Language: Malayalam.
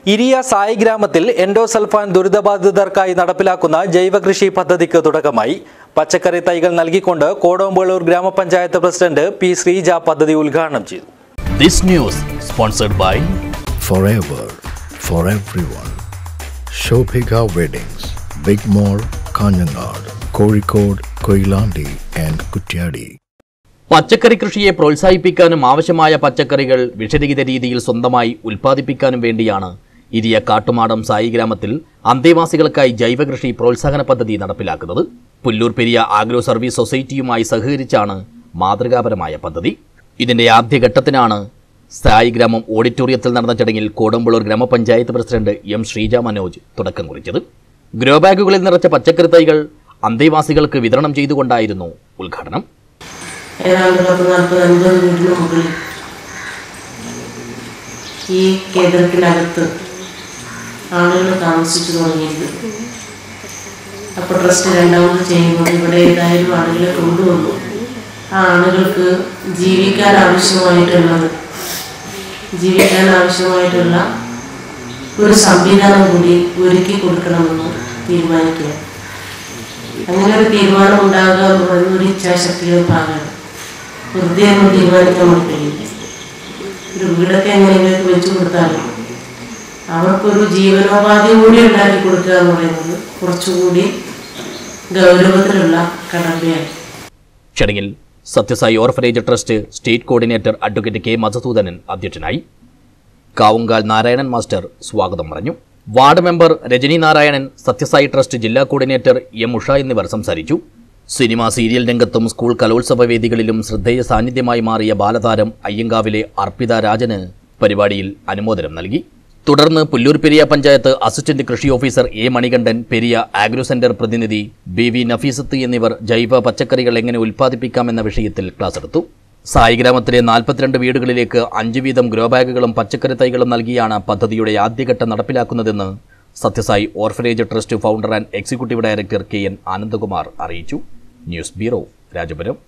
ഇരിയ സായി ഗ്രാമത്തിൽ എൻഡോസൾഫാൻ ദുരിതബാധിതർക്കായി നടപ്പിലാക്കുന്ന ജൈവകൃഷി പദ്ധതിക്ക് തുടക്കമായി പച്ചക്കറി തൈകൾ നൽകിക്കൊണ്ട് കോടോമ്പളൂർ ഗ്രാമപഞ്ചായത്ത് പ്രസിഡന്റ് പി ശ്രീജ പദ്ധതി ഉദ്ഘാടനം ചെയ്തു This news sponsored by forever for everyone. Shobhika Weddings, Big Mall, Kanyanad, Kozhikode, Koilandi and Kutyadi. പച്ചക്കറി കൃഷിയെ പ്രോത്സാഹിപ്പിക്കാനും ആവശ്യമായ പച്ചക്കറികൾ വിഷരഹിത രീതിയിൽ സ്വന്തമായി ഉൽപ്പാദിപ്പിക്കാനും വേണ്ടിയാണ് ഇരിയ കാട്ടുമാടം സായി ഗ്രാമത്തിൽ അന്തേവാസികൾക്കായി ജൈവകൃഷി പ്രോത്സാഹന പദ്ധതി നടപ്പിലാക്കുന്നത് പുല്ലൂർ പെരിയ ആഗ്രോ സർവീസ് സൊസൈറ്റിയുമായി സഹകരിച്ചാണ് മാതൃകാപരമായ പദ്ധതി ഇതിന്റെ ആദ്യഘട്ടത്തിനാണ് സായി ഗ്രാമം ഓഡിറ്റോറിയത്തിൽ നടന്ന ചടങ്ങിൽ കോടമ്പളൂർ ഗ്രാമപഞ്ചായത്ത് പ്രസിഡന്റ് എം ശ്രീജ മനോജ് തുടക്കം കുറിച്ചത് ഗ്രോ ബാഗുകളിൽ നിറച്ച പച്ചക്കറി തൈകൾ അന്തേവാസികൾക്ക് വിതരണം ചെയ്തുകൊണ്ടായിരുന്നു ഉദ്ഘാടനം ഏതാണ്ട് പത്ത് നാൽപ്പത് അൻപത് വീടിന് മുകളിൽ ഈ കേന്ദ്രത്തിനകത്ത് ആളുകൾ താമസിച്ചു തുടങ്ങിയിട്ടുണ്ട് അപ്പോൾ ട്രസ്റ്റ് രണ്ടാമത് ചെയ്യുന്നത് ഇവിടെ ഏതായാലും ആളുകളെ കൊണ്ടുവന്നു ആ ആളുകൾക്ക് ജീവിക്കാൻ ആവശ്യമായിട്ടുള്ളത് ജീവിക്കാൻ ആവശ്യമായിട്ടുള്ള ഒരു സംവിധാനം കൂടി ഒരുക്കി കൊടുക്കണമെന്ന് തീരുമാനിക്കുക അങ്ങനെ ഒരു തീരുമാനം ഉണ്ടാകുക എന്ന് പറയുന്നത് ഒരു ഇച്ഛാശക്തിയുടെ ഭാഗമാണ് വെറുതെ ഒന്നും തീരുമാനിക്കാൻ വേണ്ടി കഴിയില്ല ഒരു വീടൊക്കെ എങ്ങനെയെങ്കിലും വെച്ചു കൊടുത്താലും അവർക്കൊരു ജീവനോപാധി കൂടി ഉണ്ടാക്കി കൊടുക്കുക എന്ന് പറയുന്നത് കുറച്ചുകൂടി ഗൗരവത്തിലുള്ള കടമ്പയാണ് ചടങ്ങിൽ Sathyasai orphanage trust state coordinator advocate K Madhusoodanan അധ്യക്ഷനായി കാവുങ്കാൽ നാരായണൻ മാസ്റ്റർ സ്വാഗതം പറഞ്ഞു ward member Rajani Narayanan Sathyasai trust ജില്ലാ കോർഡിനേറ്റർ എം ഉഷ എന്നിവർ സംസാരിച്ചു സിനിമ സീരിയൽ രംഗത്തും സ്കൂൾ കലോത്സവ വേദികളിലും ശ്രദ്ധേയ സാന്നിധ്യമായി മാറിയ ബാലതാരം അയ്യങ്കാവിലെ അർപ്പിത രാജന് പരിപാടിയിൽ അനുമോദനം നൽകി തുടർന്ന് പുല്ലൂർ പെരിയ പഞ്ചായത്ത് അസിസ്റ്റന്റ് കൃഷി officer A Manikandan Periya agro centre പ്രതിനിധി ബി വി നഫീസത്ത് എന്നിവർ ജൈവ പച്ചക്കറികൾ എങ്ങനെ ഉൽപ്പാദിപ്പിക്കാമെന്ന വിഷയത്തിൽ ക്ലാസ് എടുത്തു സായി ഗ്രാമത്തിലെ നാൽപ്പത്തിരണ്ട് വീടുകളിലേക്ക് അഞ്ച് വീതം ഗ്രോ ബാഗുകളും പച്ചക്കറി തൈകളും നൽകിയാണ് പദ്ധതിയുടെ ആദ്യഘട്ടം നടപ്പിലാക്കുന്നതെന്ന് Sathyasai orphanage trust founder and executive director K N Anandakumar അറിയിച്ചു ന്യൂസ് ബ്യൂറോ രാജപുരം